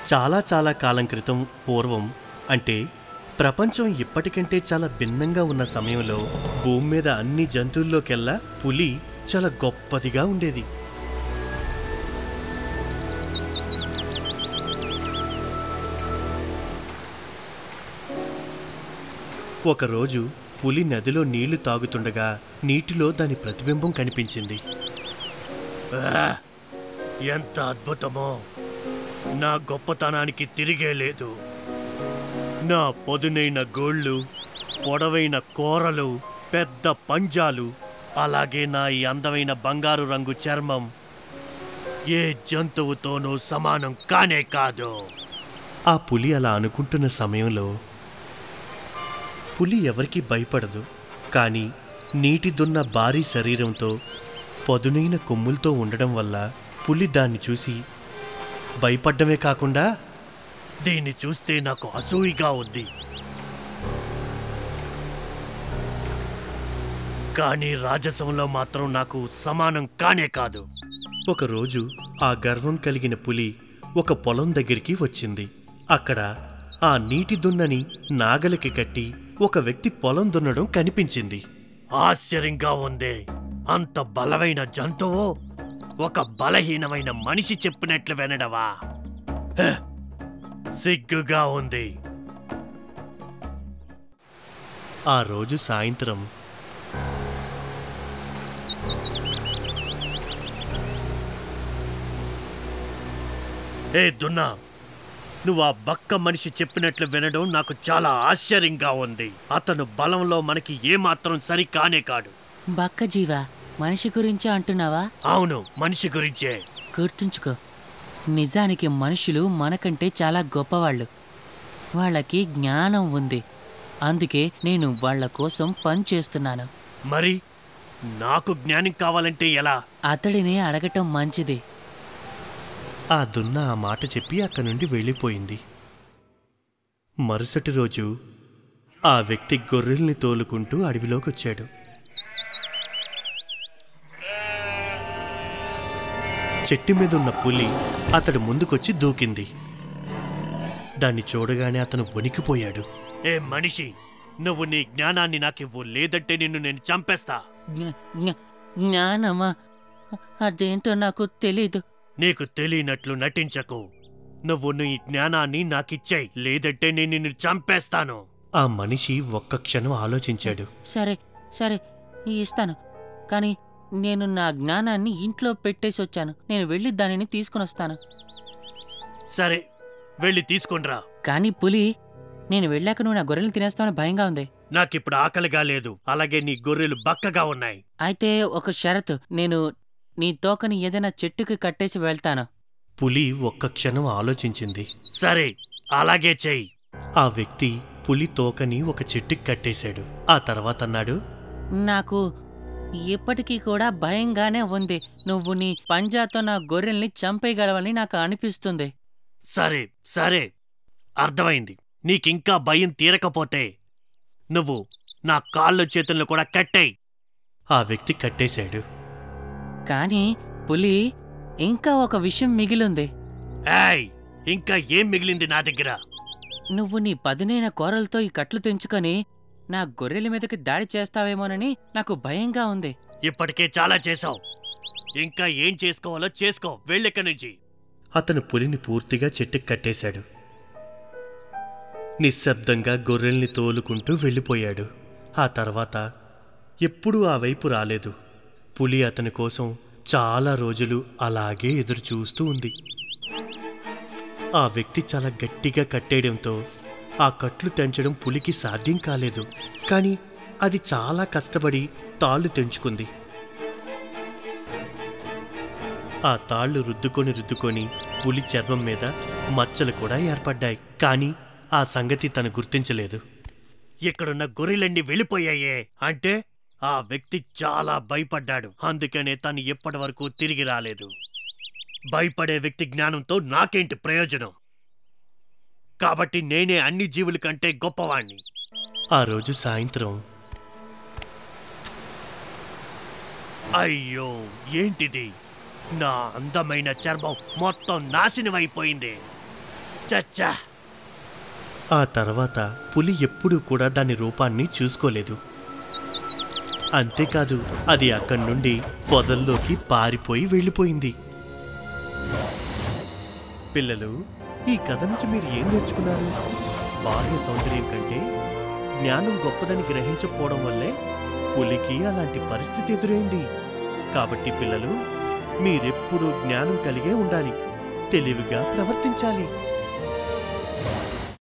చాలా చాలా కాలం క్రితం పూర్వం అంటే ప్రపంచం ఇప్పటికంటే చాలా భిన్నంగా ఉన్న సమయంలో భూమి మీద అన్ని జంతువుల్లోకెల్లా పులి చాలా గొప్పదిగా ఉండేది ఒకరోజు పులి నదిలో నీళ్లు తాగుతుండగా నీటిలో దాని ప్రతిబింబం కనిపించింది ఎంత అద్భుతమో నా గొప్పతనానికి తిరిగే లేదు నా పొదునైన గోళ్ళు పొడవైన కోరలు పెద్ద పంజాలు అలాగే నా ఈ అందమైన బంగారు రంగు చర్మం ఏ జంతువుతోనూ సమానం కానే కాదు ఆ పులి అలా అనుకుంటున్న సమయంలో పులి ఎవరికీ భయపడదు కానీ నీటి దున్న భారీ శరీరంతో పదునైన కొమ్ములతో ఉండడం వల్ల పులి దాన్ని చూసి భయపడ్డమే కాకుండా దీన్ని చూస్తే నాకు అసూయిగా ఉంది కానీ రాజసంలో మాత్రం నాకు సమానం కానే కాదు ఒకరోజు ఆ గర్వం కలిగిన పులి ఒక పొలం దగ్గరికి వచ్చింది అక్కడ ఆ నీటి దున్నని నాగలికి కట్టి ఒక వ్యక్తి పొలం దున్నడం కనిపించింది ఆశ్చర్యంగా ఉంది అంత బలమైన జంతువు ఒక బలహీనమైన మనిషి చెప్పినట్లు వినడవా హ! సిగ్గుగా ఉంది ఆ రోజు సాయంత్రం ఏ దున్నా నువ్వు ఆ బక్క మనిషి చెప్పినట్లు వినడం నాకు చాలా ఆశ్చర్యంగా ఉంది అతను బలంలో మనకి ఏమాత్రం సరి కానే కాడు బక్క జీవా మనిషి గురించి అంటున్నావా అవును మనిషి గురించే గుర్తుంచుకో నిజానికి మనుషులు మనకంటే చాలా గొప్పవాళ్ళు వాళ్ళకి జ్ఞానం ఉంది అందుకే నేను వాళ్ళ కోసం పని చేస్తున్నాను మరి నాకు జ్ఞానం కావాలంటే ఎలా అతడిని అడగటం మంచిది ఆ దున్న ఆ మాట చెప్పి అక్కడి నుండి వెళ్ళిపోయింది మరుసటి రోజు ఆ వ్యక్తి గొర్రెల్ని తోలుకుంటూ అడవిలోకి వచ్చాడు చెట్టు మీద ఉన్న పులి అతడు ముందుకొచ్చి దూకింది దాన్ని చూడగానే అతను వణికిపోయాడు ఏ మనిషి నువ్వు నీ జ్ఞానాన్ని నాకివ్వు లేదంటే నిన్ను నేను చంపేస్తా జ్ఞ- జ్ఞ- జ్ఞానమా అదేంటో నాకు తెలీదు నీకు తెలియనట్లు నటించకు నువ్వు నీ జ్ఞానాన్ని నాకిచ్చాయి లేదంటే నేను నిన్ను చంపేస్తాను ఆ మనిషి ఒక్క క్షణం ఆలోచించాడు సరే సరే ఇస్తాను కానీ నేను నా జ్ఞానాన్ని ఇంట్లో పెట్టేసి వచ్చాను నేను వెళ్ళి దానిని తీసుకుని వస్తాను సరే వెళ్ళి తీసుకొనిరా కానీ పులి నేను వెళ్ళాక నువ్వు నా గొర్రెలు తినేస్తావని భయంగా ఉంది నాకిప్పుడు ఆకలిగా లేదు అలాగే నీ గొర్రెలు బక్కగా ఉన్నాయి అయితే ఒక షరతు నేను నీ తోకని ఏదైనా చెట్టుకి కట్టేసి వెళ్తాను పులి ఒక్క క్షణం ఆలోచించింది సరే అలాగే చెయ్యి ఆ వ్యక్తి పులి తోకని ఒక చెట్టుకి కట్టేశాడు ఆ తర్వాత అన్నాడు నాకు ఇప్పటికీ కూడా భయంగానే ఉంది నువ్వు నీ పంజాతో నా గొర్రెల్ని చంపేయగలవని నాకు అనిపిస్తుంది సరే సరే అర్థమైంది నీకింకా భయం తీరకపోతే నువ్వు నా కాళ్ళు చేతులను కూడా కట్టేయి ఆ వ్యక్తి కట్టేశాడు కానీ పులి ఇంకా ఒక విషయం మిగిలుంది ఏయ్ ఇంకా ఏం మిగిలింది నా దగ్గర నువ్వు నీ పదునైన కూరలతో ఈ కట్లు తెంచుకొని నా గొర్రెల మీదకి దాడి చేస్తావేమోనని నాకు భయంగా ఉంది ఇప్పటికే చాలా చేశావు ఇంకా ఏం చేసుకోవాలో చేసుకో వెళ్ళిక్కడి నుంచి అతను పులిని పూర్తిగా చెట్టుకి కట్టేశాడు నిశ్శబ్దంగా గొర్రెల్ని తోలుకుంటూ వెళ్ళిపోయాడు ఆ తర్వాత ఎప్పుడూ ఆ వైపు రాలేదు పులి అతని కోసం చాలా రోజులు అలాగే ఎదురు చూస్తూ ఉంది ఆ వ్యక్తి చాలా గట్టిగా కట్టేయడంతో ఆ కట్లు తెంచడం పులికి సాధ్యం కాలేదు కానీ అది చాలా కష్టపడి తాళ్ళు తెంచుకుంది ఆ తాళ్ళు రుద్దుకొని రుద్దుకొని పులి చర్మం మీద మచ్చలు కూడా ఏర్పడ్డాయి కానీ ఆ సంగతి తను గుర్తించలేదు ఇక్కడున్న గొర్రెలన్నీ వెళ్ళిపోయాయే అంటే ఆ వ్యక్తి చాలా భయపడ్డాడు అందుకనే తను ఎప్పటి వరకు తిరిగి రాలేదు భయపడే వ్యక్తి జ్ఞానంతో నాకేంటి ప్రయోజనం కాబట్టి నేనే అన్ని జీవుల కంటే గొప్పవాణ్ణి ఆ రోజు సాయంత్రం అయ్యో ఏంటిది నా అందమైన చర్మం మొత్తం నాశనమైపోయింది చచ్చా ఆ తర్వాత పులి ఎప్పుడూ కూడా దాని రూపాన్ని చూసుకోలేదు అంతేకాదు అది అక్కడి నుండి పొదల్లోకి పారిపోయి వెళ్ళిపోయింది పిల్లలు ఈ కథ నుంచి మీరు ఏం నేర్చుకున్నారు బాహ్య సౌందర్యం కంటే జ్ఞానం గొప్పదని గ్రహించకపోవడం వల్లే పులికి అలాంటి పరిస్థితి ఎదురైంది కాబట్టి పిల్లలు మీరెప్పుడూ జ్ఞానం కలిగే ఉండాలి తెలివిగా ప్రవర్తించాలి